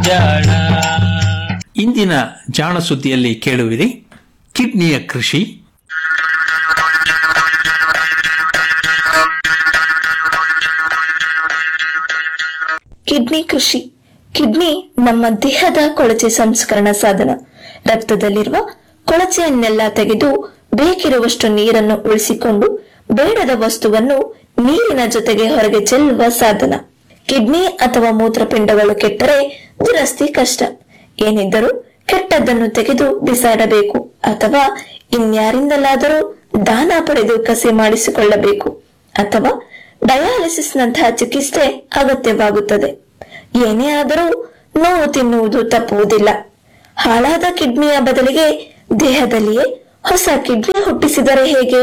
ಜಾಣ ಇಂದಿನ ಜಾಣ ಸುದ್ದಿಯಲ್ಲಿ ಕೇಳುವಿರಿ ಕಿಡ್ನಿಯ ಕೃಷಿ ಕಿಡ್ನಿ ಕೃಷಿ ಕಿಡ್ನಿ ನಮ್ಮ ದೇಹದ ಕೊಳಚೆ ಸಂಸ್ಕರಣ ಸಾಧನ ರಕ್ತದಲ್ಲಿರುವ ಕೊಳಚೆಯನ್ನೆಲ್ಲ ತೆಗೆದು ಬೇಕಿರುವಷ್ಟು ನೀರನ್ನು ಉಳಿಸಿಕೊಂಡು ಬೇಡದ ವಸ್ತುವನ್ನು ನೀರಿನ ಜೊತೆಗೆ ಹೊರಗೆ ಚೆಲ್ಲುವ ಸಾಧನ ಕಿಡ್ನಿ ಅಥವಾ ಮೂತ್ರಪಿಂಡಗಳು ಕೆಟ್ಟರೆ ದುರಸ್ತಿ ಕಷ್ಟ ಏನಿದ್ದರೂ ಕೆಟ್ಟದ್ದನ್ನು ತೆಗೆದು ಬಿಸಾಡಬೇಕು ಅಥವಾ ಇನ್ಯಾರಿಂದಲಾದರೂ ದಾನ ಪಡೆದು ಕಸಿ ಮಾಡಿಸಿಕೊಳ್ಳಬೇಕು ಅಥವಾ ಡಯಾಲಿಸಿಸ್ನಂತಹ ಚಿಕಿತ್ಸೆ ಅಗತ್ಯವಾಗುತ್ತದೆ ಏನೇ ಆದರೂ ನೋವು ತಿನ್ನುವುದು ತಪ್ಪುವುದಿಲ್ಲ ಹಾಳಾದ ಕಿಡ್ನಿಯ ಬದಲಿಗೆ ದೇಹದಲ್ಲಿಯೇ ಹೊಸ ಕಿಡ್ನಿ ಹುಟ್ಟಿಸಿದರೆ ಹೇಗೆ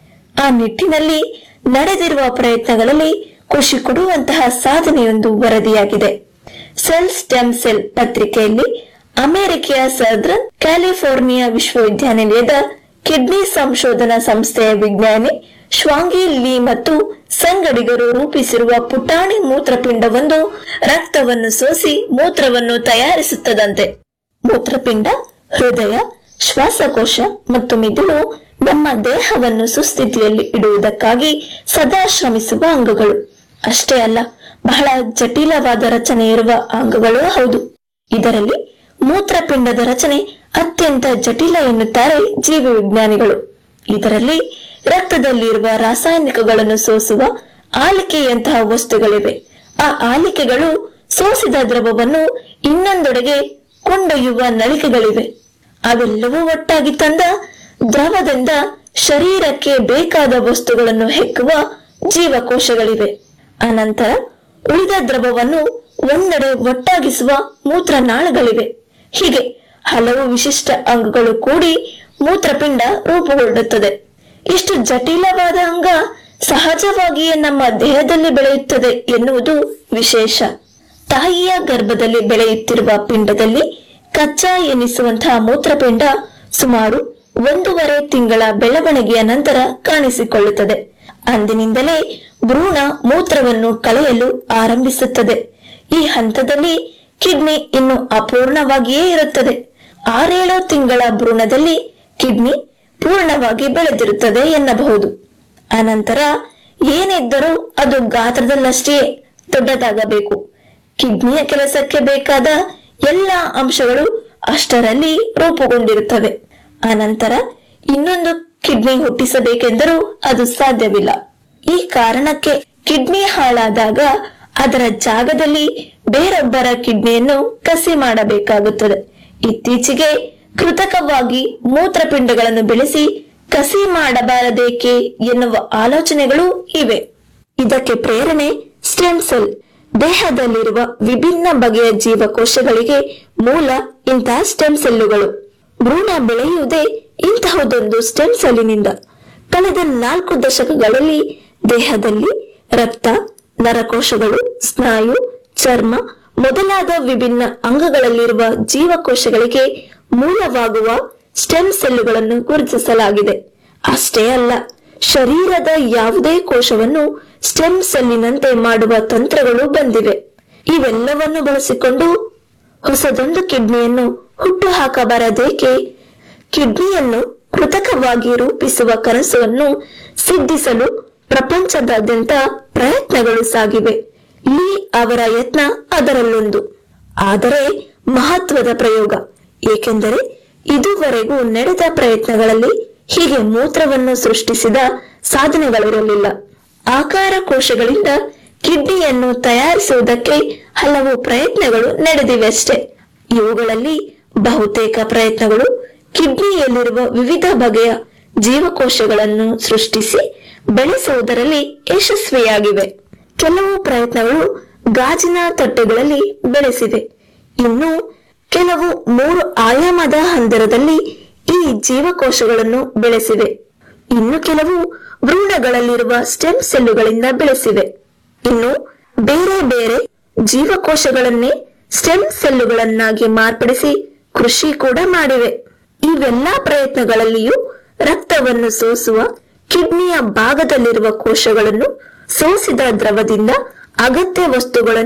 ಆ ನಿಟ್ಟಿನಲ್ಲಿ ನಡೆದಿರುವ ಪ್ರಯತ್ನಗಳಲ್ಲಿ ಖುಷಿ ಕೊಡುವಂತಹ ಸಾಧನೆಯೊಂದು ವರದಿಯಾಗಿದೆ ಸೆಲ್ ಸ್ಟೆಮ್ ಸೆಲ್ ಪತ್ರಿಕೆಯಲ್ಲಿ ಅಮೆರಿಕೆಯ ಸದರ್ನ್ ಕ್ಯಾಲಿಫೋರ್ನಿಯಾ ವಿಶ್ವವಿದ್ಯಾನಿಲಯದ ಕಿಡ್ನಿ ಸಂಶೋಧನಾ ಸಂಸ್ಥೆಯ ವಿಜ್ಞಾನಿ ಶ್ವಾಂಗಿ ಲೀ ಮತ್ತು ಸಂಗಡಿಗರು ರೂಪಿಸಿರುವ ಪುಟಾಣಿ ಮೂತ್ರಪಿಂಡವೊಂದು ರಕ್ತವನ್ನು ಸೋಸಿ ಮೂತ್ರವನ್ನು ತಯಾರಿಸುತ್ತದಂತೆ ಮೂತ್ರಪಿಂಡ ಹೃದಯ ಶ್ವಾಸಕೋಶ ಮತ್ತು ಮಿದುಳು ನಮ್ಮ ದೇಹವನ್ನು ಸುಸ್ಥಿತಿಯಲ್ಲಿ ಇಡುವುದಕ್ಕಾಗಿ ಸದಾ ಶ್ರಮಿಸುವ ಅಂಗಗಳು ಅಷ್ಟೇ ಅಲ್ಲ ಬಹಳ ಜಟಿಲವಾದ ರಚನೆ ಇರುವ ಅಂಗಗಳೂ ಹೌದು ಇದರಲ್ಲಿ ಮೂತ್ರಪಿಂಡದ ರಚನೆ ಅತ್ಯಂತ ಜಟಿಲ ಎನ್ನುತ್ತಾರೆ ಜೀವ ವಿಜ್ಞಾನಿಗಳು ಇದರಲ್ಲಿ ರಕ್ತದಲ್ಲಿರುವ ರಾಸಾಯನಿಕಗಳನ್ನು ಸೋಸುವ ಆಲಿಕೆಯಂತಹ ವಸ್ತುಗಳಿವೆ ಆ ಆಲಿಕೆಗಳು ಸೋಸಿದ ದ್ರವವನ್ನು ಇನ್ನೊಂದೆಡೆಗೆ ಕೊಂಡೊಯ್ಯುವ ನಳಿಕೆಗಳಿವೆ ಅವೆಲ್ಲವೂ ಒಟ್ಟಾಗಿ ತಂದ ದ್ರವದಿಂದ ಶರೀರಕ್ಕೆ ಬೇಕಾದ ವಸ್ತುಗಳನ್ನು ಹೆಕ್ಕುವ ಜೀವಕೋಶಗಳಿವೆ ಅನಂತರ ಉಳಿದ ದ್ರವವನ್ನು ಒಂದೆಡೆ ಒಟ್ಟಾಗಿಸುವ ಮೂತ್ರನಾಳಗಳಿವೆ ಹೀಗೆ ಹಲವು ವಿಶಿಷ್ಟ ಅಂಗಗಳು ಕೂಡಿ ಮೂತ್ರಪಿಂಡ ರೂಪುಗೊಳ್ಳುತ್ತದೆ ಇಷ್ಟು ಜಟಿಲವಾದ ಅಂಗ ಸಹಜವಾಗಿಯೇ ನಮ್ಮ ದೇಹದಲ್ಲಿ ಬೆಳೆಯುತ್ತದೆ ಎನ್ನುವುದು ವಿಶೇಷ ತಾಯಿಯ ಗರ್ಭದಲ್ಲಿ ಬೆಳೆಯುತ್ತಿರುವ ಪಿಂಡದಲ್ಲಿ ಕಚ್ಚಾ ಎನಿಸುವಂತಹ ಮೂತ್ರಪಿಂಡ ಸುಮಾರು ಒಂದೂವರೆ ತಿಂಗಳ ಬೆಳವಣಿಗೆಯ ನಂತರ ಕಾಣಿಸಿಕೊಳ್ಳುತ್ತದೆ ಅಂದಿನಿಂದಲೇ ಭ್ರೂಣ ಮೂತ್ರವನ್ನು ಕಳೆಯಲು ಆರಂಭಿಸುತ್ತದೆ ಈ ಹಂತದಲ್ಲಿ ಕಿಡ್ನಿ ಇನ್ನು ಅಪೂರ್ಣವಾಗಿಯೇ ಇರುತ್ತದೆ ಆರೇಳು ತಿಂಗಳ ಭ್ರೂಣದಲ್ಲಿ ಕಿಡ್ನಿ ಪೂರ್ಣವಾಗಿ ಬೆಳೆದಿರುತ್ತದೆ ಎನ್ನಬಹುದು ಅನಂತರ ಏನಿದ್ದರೂ ಅದು ಗಾತ್ರದಲ್ಲಷ್ಟೇ ದೊಡ್ಡದಾಗಬೇಕು ಕಿಡ್ನಿಯ ಕೆಲಸಕ್ಕೆ ಬೇಕಾದ ಎಲ್ಲ ಅಂಶಗಳು ಅಷ್ಟರಲ್ಲಿ ರೂಪುಗೊಂಡಿರುತ್ತವೆ ಅನಂತರ ಇನ್ನೊಂದು ಕಿಡ್ನಿ ಹುಟ್ಟಿಸಬೇಕೆಂದರೂ ಅದು ಸಾಧ್ಯವಿಲ್ಲ ಈ ಕಾರಣಕ್ಕೆ ಕಿಡ್ನಿ ಹಾಳಾದಾಗ ಅದರ ಜಾಗದಲ್ಲಿ ಬೇರೊಬ್ಬರ ಕಿಡ್ನಿಯನ್ನು ಕಸಿ ಮಾಡಬೇಕಾಗುತ್ತದೆ ಇತ್ತೀಚೆಗೆ ಕೃತಕವಾಗಿ ಮೂತ್ರಪಿಂಡಗಳನ್ನು ಬೆಳೆಸಿ ಕಸಿ ಮಾಡಬಾರದೇಕೆ ಎನ್ನುವ ಆಲೋಚನೆಗಳು ಇವೆ ಇದಕ್ಕೆ ಪ್ರೇರಣೆ ಸ್ಟೆಮ್ ಸೆಲ್ ದೇಹದಲ್ಲಿರುವ ವಿಭಿನ್ನ ಬಗೆಯ ಜೀವಕೋಶಗಳಿಗೆ ಮೂಲ ಇಂತಹ ಸ್ಟೆಮ್ ಸೆಲ್ಲುಗಳು ಭ್ರೂಣ ಬೆಳೆಯುವುದೇ ಇಂತಹದೊಂದು ಸ್ಟೆಮ್ ಸೆಲ್ಲಿನಿಂದ ಕಳೆದ ನಾಲ್ಕು ದಶಕಗಳಲ್ಲಿ ದೇಹದಲ್ಲಿ ರಕ್ತ ನರಕೋಶಗಳು ಸ್ನಾಯು ಚರ್ಮ ಮೊದಲಾದ ವಿಭಿನ್ನ ಅಂಗಗಳಲ್ಲಿರುವ ಜೀವಕೋಶಗಳಿಗೆ ಮೂಲವಾಗುವ ಸ್ಟೆಮ್ ಸೆಲ್ಲುಗಳನ್ನು ಗುರುತಿಸಲಾಗಿದೆ ಅಷ್ಟೇ ಅಲ್ಲ ಶರೀರದ ಯಾವುದೇ ಕೋಶವನ್ನು ಸ್ಟೆಮ್ ಸೆಲ್ಲಿನಂತೆ ಮಾಡುವ ತಂತ್ರಗಳು ಬಂದಿವೆ ಇವೆಲ್ಲವನ್ನು ಬಳಸಿಕೊಂಡು ಹೊಸದೊಂದು ಕಿಡ್ನಿಯನ್ನು ಹುಟ್ಟು ಹಾಕಬಾರದೇಕೆ ಕಿಡ್ನಿಯನ್ನು ಕೃತಕವಾಗಿ ರೂಪಿಸುವ ಕನಸನ್ನು ಸಿದ್ಧಿಸಲು ಪ್ರಪಂಚದಾದ್ಯಂತ ಪ್ರಯತ್ನಗಳು ಸಾಗಿವೆ ಲೀ ಅವರ ಯತ್ನ ಅದರಲ್ಲೊಂದು ಆದರೆ ಮಹತ್ವದ ಪ್ರಯೋಗ ಏಕೆಂದರೆ ಇದುವರೆಗೂ ನಡೆದ ಪ್ರಯತ್ನಗಳಲ್ಲಿ ಹೀಗೆ ಮೂತ್ರವನ್ನು ಸೃಷ್ಟಿಸಿದ ಸಾಧನೆಗಳಿರಲಿಲ್ಲ ಆಕಾರ ಕೋಶಗಳಿಂದ ಕಿಡ್ನಿಯನ್ನು ತಯಾರಿಸುವುದಕ್ಕೆ ಹಲವು ಪ್ರಯತ್ನಗಳು ನಡೆದಿವೆಯಷ್ಟೇ ಇವುಗಳಲ್ಲಿ ಬಹುತೇಕ ಪ್ರಯತ್ನಗಳು ಕಿಡ್ನಿಯಲ್ಲಿರುವ ವಿವಿಧ ಬಗೆಯ ಜೀವಕೋಶಗಳನ್ನು ಸೃಷ್ಟಿಸಿ ಬೆಳೆಸುವುದರಲ್ಲಿ ಯಶಸ್ವಿಯಾಗಿವೆ ಕೆಲವು ಪ್ರಯತ್ನಗಳು ಗಾಜಿನ ತಟ್ಟೆಗಳಲ್ಲಿ ಬೆಳೆಸಿವೆ ಇನ್ನು ಕೆಲವು ಮೂರು ಆಯಾಮದ ಹಂದರದಲ್ಲಿ ಈ ಜೀವಕೋಶಗಳನ್ನು ಬೆಳೆಸಿವೆ ಇನ್ನು ಕೆಲವು ಭ್ರೂಣಗಳಲ್ಲಿರುವ ಸ್ಟೆಮ್ ಸೆಲ್ಲುಗಳಿಂದ ಬೆಳೆಸಿವೆ ಇನ್ನು ಬೇರೆ ಬೇರೆ ಜೀವಕೋಶಗಳನ್ನೇ ಸ್ಟೆಮ್ ಸೆಲ್ಲುಗಳನ್ನಾಗಿ ಮಾರ್ಪಡಿಸಿ ಕೃಷಿ ಕೂಡ ಮಾಡಿವೆ ಇವೆಲ್ಲಾ ಪ್ರಯತ್ನಗಳಲ್ಲಿಯೂ ರಕ್ತವನ್ನು ಸೋಸುವ ಕಿಡ್ನಿಯ ಭಾಗದಲ್ಲಿರುವ ಕೋಶಗಳನ್ನು ಸೋಸಿದ ದ್ರವದಿಂದ ಅಗತ್ಯ ವಸ್ತುಗಳನ್ನು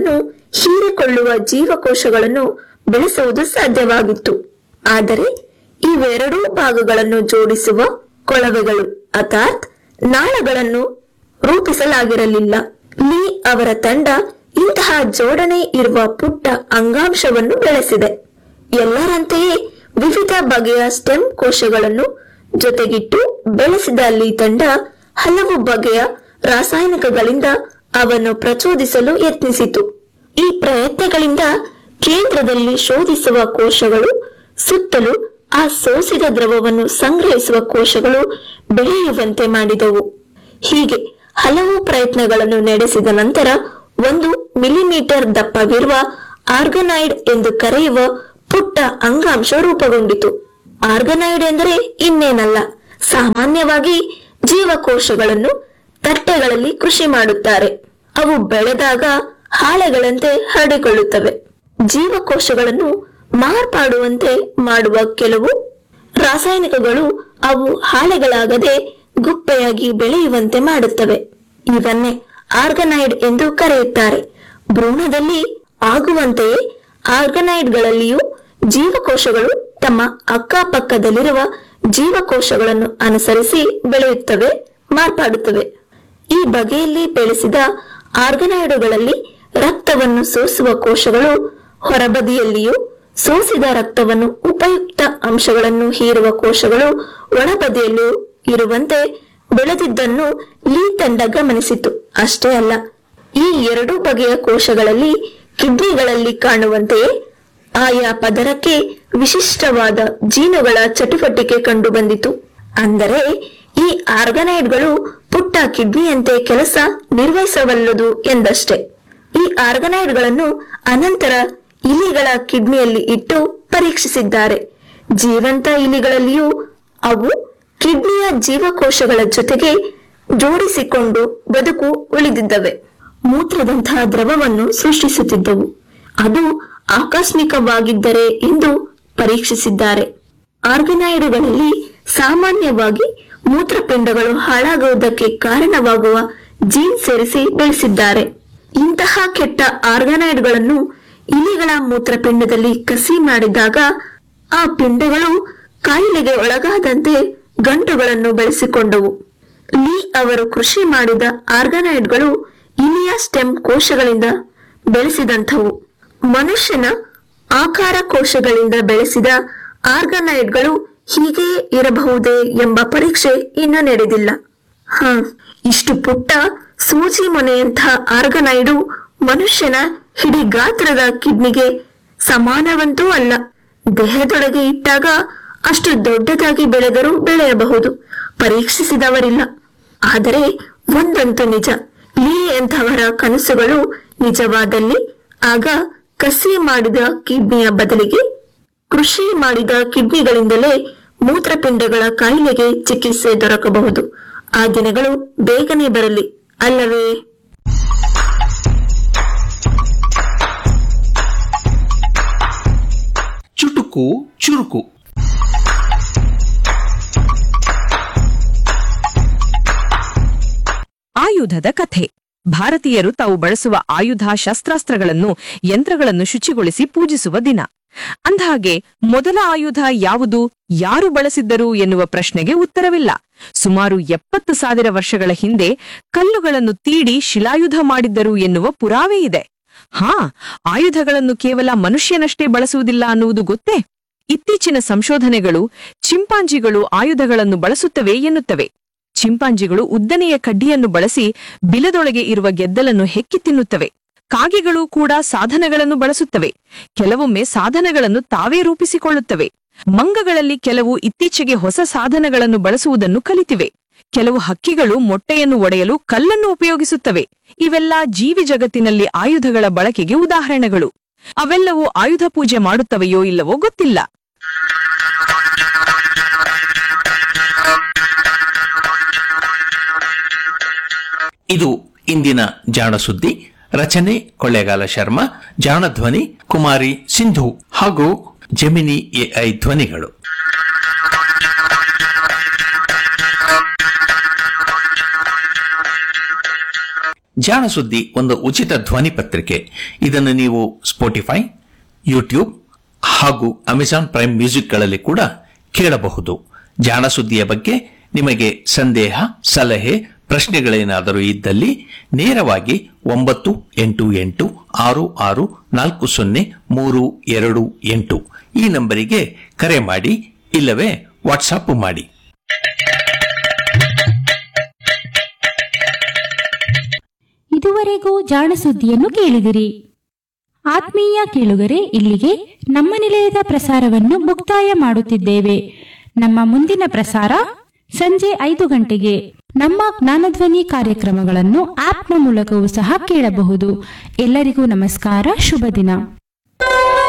ಹೀರಿಕೊಳ್ಳುವ ಜೀವಕೋಶಗಳನ್ನು ಬೆಳೆಸುವುದು ಸಾಧ್ಯವಾಗಿತ್ತು ಆದರೆ ಇವೆರಡೂ ಭಾಗಗಳನ್ನು ಜೋಡಿಸುವ ಕೊಳವೆಗಳು ಅರ್ಥಾತ್ ನಾಳಗಳನ್ನು ರೂಪಿಸಲಾಗಿರಲಿಲ್ಲ ಲೀ ಅವರ ತಂಡ ಇಂತಹ ಜೋಡಣೆ ಇರುವ ಪುಟ್ಟ ಅಂಗಾಂಶವನ್ನು ಬೆಳೆಸಿದೆ ಎಲ್ಲರಂತೆಯೇ ವಿವಿಧ ಬಗೆಯ ಸ್ಟೆಮ್ ಕೋಶಗಳನ್ನು ಜೊತೆಗಿಟ್ಟು ಬೆಳೆಸಿದ ಲೀ ತಂಡ ಹಲವು ಬಗೆಯ ರಾಸಾಯನಿಕಗಳಿಂದ ಅವನ್ನು ಪ್ರಚೋದಿಸಲು ಯತ್ನಿಸಿತು ಈ ಪ್ರಯತ್ನಗಳಿಂದ ಕೇಂದ್ರದಲ್ಲಿ ಶೋಧಿಸುವ ಕೋಶಗಳು ಸುತ್ತಲೂ ಆ ಸೋಸಿದ ದ್ರವವನ್ನು ಸಂಗ್ರಹಿಸುವ ಕೋಶಗಳು ಬೆಳೆಯುವಂತೆ ಮಾಡಿದವು ಹೀಗೆ ಹಲವು ಪ್ರಯತ್ನಗಳನ್ನು ನಡೆಸಿದ ನಂತರ ಒಂದು ಮಿಲಿಮೀಟರ್ ದಪ್ಪವಿರುವ ಆರ್ಗನೈಡ್ ಎಂದು ಕರೆಯುವ ಪುಟ್ಟ ಅಂಗಾಂಶ ರೂಪುಗೊಂಡಿತು ಆರ್ಗನೈಡ್ ಎಂದರೆ ಇನ್ನೇನಲ್ಲ ಸಾಮಾನ್ಯವಾಗಿ ಜೀವಕೋಶಗಳನ್ನು ತಟ್ಟೆಗಳಲ್ಲಿ ಕೃಷಿ ಮಾಡುತ್ತಾರೆ ಅವು ಬೆಳೆದಾಗ ಹಾಳೆಗಳಂತೆ ಹರಡಿಕೊಳ್ಳುತ್ತವೆ ಜೀವಕೋಶಗಳನ್ನು ಮಾರ್ಪಾಡುವಂತೆ ಮಾಡುವ ಕೆಲವು ರಾಸಾಯನಿಕಗಳು ಅವು ಹಾಳೆಗಳಾಗದೆ ಗುಪ್ಪೆಯಾಗಿ ಬೆಳೆಯುವಂತೆ ಮಾಡುತ್ತವೆ ಇವನ್ನೇ ಆರ್ಗನೈಡ್ ಎಂದು ಕರೆಯುತ್ತಾರೆ ಭ್ರೂಣದಲ್ಲಿ ಆಗುವಂತೆಯೇ ಆರ್ಗನೈಡ್ಗಳಲ್ಲಿಯೂ ಜೀವಕೋಶಗಳು ತಮ್ಮ ಅಕ್ಕಪಕ್ಕದಲ್ಲಿರುವ ಜೀವಕೋಶಗಳನ್ನು ಅನುಸರಿಸಿ ಬೆಳೆಯುತ್ತವೆ ಮಾರ್ಪಾಡುತ್ತವೆ ಈ ಬಗೆಯಲ್ಲಿ ಬೆಳೆಸಿದ ಆರ್ಗನೈಡುಗಳಲ್ಲಿ ರಕ್ತವನ್ನು ಸೋಸುವ ಕೋಶಗಳು ಹೊರಬದಿಯಲ್ಲಿಯೂ ಸೋಸಿದ ರಕ್ತವನ್ನು ಉಪಯುಕ್ತ ಅಂಶಗಳನ್ನು ಹೀರುವ ಕೋಶಗಳು ಒಳಬದಿಯಲ್ಲಿಯೂ ಇರುವಂತೆ ಬೆಳೆದಿದ್ದನ್ನು ಲೀ ತಂಡ ಗಮನಿಸಿತು ಅಷ್ಟೇ ಅಲ್ಲ ಈ ಎರಡು ಬಗೆಯ ಕೋಶಗಳಲ್ಲಿ ಕಿಡ್ನಿಗಳಲ್ಲಿ ಕಾಣುವಂತೆಯೇ ಆಯಾ ಪದರಕ್ಕೆ ವಿಶಿಷ್ಟವಾದ ಜೀನುಗಳ ಚಟುವಟಿಕೆ ಕಂಡುಬಂದಿತು ಅಂದರೆ ಈ ಆರ್ಗನೈಡ್ಗಳು ಪುಟ್ಟ ಕಿಡ್ನಿಯಂತೆ ಕೆಲಸ ನಿರ್ವಹಿಸಬಲ್ಲದು ಎಂದಷ್ಟೇ ಈ ಆರ್ಗನೈಡ್ಗಳನ್ನು ಅನಂತರ ಇಲಿಗಳ ಕಿಡ್ನಿಯಲ್ಲಿ ಇಟ್ಟು ಪರೀಕ್ಷಿಸಿದ್ದಾರೆ ಜೀವಂತ ಇಲಿಗಳಲ್ಲಿಯೂ ಅವು ಕಿಡ್ನಿಯ ಜೀವಕೋಶಗಳ ಜೊತೆಗೆ ಜೋಡಿಸಿಕೊಂಡು ಬದುಕು ಉಳಿದಿದ್ದವೆ ಮೂತ್ರದಂತಹ ದ್ರವವನ್ನು ಸೃಷ್ಟಿಸುತ್ತಿದ್ದವು ಅದು ಆಕಸ್ಮಿಕವಾಗಿದ್ದರೆ ಎಂದು ಪರೀಕ್ಷಿಸಿದ್ದಾರೆ ಆರ್ಗನೈಡುಗಳಲ್ಲಿ ಸಾಮಾನ್ಯವಾಗಿ ಮೂತ್ರಪಿಂಡಗಳು ಹಾಳಾಗುವುದಕ್ಕೆ ಕಾರಣವಾಗುವ ಜೀನ್ ಸೇರಿಸಿ ಬೆಳೆಸಿದ್ದಾರೆ ಇಂತಹ ಕೆಟ್ಟ ಆರ್ಗನೈಡ್ಗಳನ್ನು ಇಲಿಗಳ ಮೂತ್ರಪಿಂಡದಲ್ಲಿ ಕಸಿ ಮಾಡಿದಾಗ ಆ ಪಿಂಡಗಳು ಕಾಯಿಲೆಗೆ ಒಳಗಾದಂತೆ ಗಂಟುಗಳನ್ನು ಬೆಳೆಸಿಕೊಂಡವು ಲೀ ಅವರು ಕೃಷಿ ಮಾಡಿದ ಆರ್ಗನೈಡ್ಗಳು ಇಲಿಯ ಸ್ಟೆಮ್ ಕೋಶಗಳಿಂದ ಬೆಳೆಸಿದಂಥವು ಮನುಷ್ಯನ ಆಕಾರ ಕೋಶಗಳಿಂದ ಬೆಳೆಸಿದ ಆರ್ಗನೈಡ್ಗಳು ಹೀಗೆ ಇರಬಹುದೇ ಎಂಬ ಪರೀಕ್ಷೆ ಇನ್ನೂ ನಡೆದಿಲ್ಲ ಹ ಇಷ್ಟು ಪುಟ್ಟ ಸೂಜಿ ಮೊನೆಯಂತಹ ಆರ್ಗನೈಡು ಮನುಷ್ಯನ ಹಿಡಿ ಗಾತ್ರದ ಕಿಡ್ನಿಗೆ ಸಮಾನವಂತೂ ಅಲ್ಲ ದೇಹದೊಳಗೆ ಇಟ್ಟಾಗ ಅಷ್ಟು ದೊಡ್ಡದಾಗಿ ಬೆಳೆದರೂ ಬೆಳೆಯಬಹುದು ಪರೀಕ್ಷಿಸಿದವರಿಲ್ಲ ಆದರೆ ಒಂದಂತೂ ನಿಜ ಲೀ ಎಂಥವರ ಕನಸುಗಳು ನಿಜವಾದಲ್ಲಿ ಆಗ ಕಸಿ ಮಾಡಿದ ಕಿಡ್ನಿಯ ಬದಲಿಗೆ ಕೃಷಿ ಮಾಡಿದ ಕಿಡ್ನಿಗಳಿಂದಲೇ ಮೂತ್ರಪಿಂಡಗಳ ಕಾಯಿಲೆಗೆ ಚಿಕಿತ್ಸೆ ದೊರಕಬಹುದು ಆ ದಿನಗಳು ಬೇಗನೆ ಬರಲಿ ಅಲ್ಲವೇ ಚುಟುಕು ಚುರುಕು ಆಯುಧದ ಕಥೆ ಭಾರತೀಯರು ತಾವು ಬಳಸುವ ಆಯುಧ ಶಸ್ತ್ರಾಸ್ತ್ರಗಳನ್ನು ಯಂತ್ರಗಳನ್ನು ಶುಚಿಗೊಳಿಸಿ ಪೂಜಿಸುವ ದಿನ ಅಂದಹಾಗೆ ಮೊದಲ ಆಯುಧ ಯಾವುದು ಯಾರು ಬಳಸಿದ್ದರು ಎನ್ನುವ ಪ್ರಶ್ನೆಗೆ ಉತ್ತರವಿಲ್ಲ ಸುಮಾರು ಎಪ್ಪತ್ತು ಸಾವಿರ ವರ್ಷಗಳ ಹಿಂದೆ ಕಲ್ಲುಗಳನ್ನು ತೀಡಿ ಶಿಲಾಯುಧ ಮಾಡಿದ್ದರು ಎನ್ನುವ ಪುರಾವೆ ಇದೆ ಹಾ ಆಯುಧಗಳನ್ನು ಕೇವಲ ಮನುಷ್ಯನಷ್ಟೇ ಬಳಸುವುದಿಲ್ಲ ಅನ್ನುವುದು ಗೊತ್ತೇ ಇತ್ತೀಚಿನ ಸಂಶೋಧನೆಗಳು ಚಿಂಪಾಂಜಿಗಳು ಆಯುಧಗಳನ್ನು ಬಳಸುತ್ತವೆ ಎನ್ನುತ್ತವೆ ಚಿಂಪಾಂಜಿಗಳು ಉದ್ದನೆಯ ಕಡ್ಡಿಯನ್ನು ಬಳಸಿ ಬಿಲದೊಳಗೆ ಇರುವ ಗೆದ್ದಲನ್ನು ಹೆಕ್ಕಿ ತಿನ್ನುತ್ತವೆ ಕಾಗೆಗಳು ಕೂಡ ಸಾಧನಗಳನ್ನು ಬಳಸುತ್ತವೆ ಕೆಲವೊಮ್ಮೆ ಸಾಧನಗಳನ್ನು ತಾವೇ ರೂಪಿಸಿಕೊಳ್ಳುತ್ತವೆ ಮಂಗಗಳಲ್ಲಿ ಕೆಲವು ಇತ್ತೀಚೆಗೆ ಹೊಸ ಸಾಧನಗಳನ್ನು ಬಳಸುವುದನ್ನು ಕಲಿತಿವೆ ಕೆಲವು ಹಕ್ಕಿಗಳು ಮೊಟ್ಟೆಯನ್ನು ಒಡೆಯಲು ಕಲ್ಲನ್ನು ಉಪಯೋಗಿಸುತ್ತವೆ ಇವೆಲ್ಲ ಜೀವಿ ಜಗತ್ತಿನಲ್ಲಿ ಆಯುಧಗಳ ಬಳಕೆಗೆ ಉದಾಹರಣೆಗಳು ಅವೆಲ್ಲವೂ ಆಯುಧ ಪೂಜೆ ಮಾಡುತ್ತವೆಯೋ ಇಲ್ಲವೋ ಗೊತ್ತಿಲ್ಲ ಇದು ಇಂದಿನ ಜಾಣ ಸುದ್ದಿ ರಚನೆ ಕೊಳ್ಳೇಗಾಲ ಶರ್ಮಾ ಜಾಣ ಧ್ವನಿ ಕುಮಾರಿ ಸಿಂಧು ಹಾಗೂ ಜೆಮಿನಿ ಎಐ ಧ್ವನಿಗಳು ಜಾಣ ಸುದ್ದಿ ಒಂದು ಉಚಿತ ಧ್ವನಿ ಪತ್ರಿಕೆ ಇದನ್ನು ನೀವು ಸ್ಪೋಟಿಫೈ ಯೂಟ್ಯೂಬ್ ಹಾಗೂ ಅಮೆಜಾನ್ ಪ್ರೈಮ್ ಮ್ಯೂಸಿಕ್ಗಳಲ್ಲಿ ಕೂಡ ಕೇಳಬಹುದು ಜಾಣ ಸುದ್ದಿಯ ಬಗ್ಗೆ ನಿಮಗೆ ಸಂದೇಹ ಸಲಹೆ ಪ್ರಶ್ನೆಗಳೇನಾದರೂ ಇದ್ದಲ್ಲಿ ನೇರವಾಗಿ ಒಂಬತ್ತು ಎಂಟು ಎಂಟು ಆರು ಆರು ನಾಲ್ಕು ಸೊನ್ನೆ ಮೂರು ಎರಡು ಎಂಟು ಈ ನಂಬರಿಗೆ ಕರೆ ಮಾಡಿ ಇಲ್ಲವೇ ವಾಟ್ಸಾಪ್ ಮಾಡಿ ಇದುವರೆಗೂ ಜಾಣ ಸುದ್ದಿಯನ್ನು ಕೇಳಿದಿರಿ ಆತ್ಮೀಯ ಕೇಳುಗರೆ ಇಲ್ಲಿಗೆ ನಮ್ಮ ನಿಲಯದ ಪ್ರಸಾರವನ್ನು ಮುಕ್ತಾಯ ಮಾಡುತ್ತಿದ್ದೇವೆ ನಮ್ಮ ಮುಂದಿನ ಪ್ರಸಾರ ಸಂಜೆ ಐದು ಗಂಟೆಗೆ ನಮ್ಮ ಜ್ಞಾನಧ್ವನಿ ಕಾರ್ಯಕ್ರಮಗಳನ್ನು ಆಪ್ನ ಮೂಲಕವೂ ಸಹ ಕೇಳಬಹುದು ಎಲ್ಲರಿಗೂ ನಮಸ್ಕಾರ ಶುಭ ದಿನ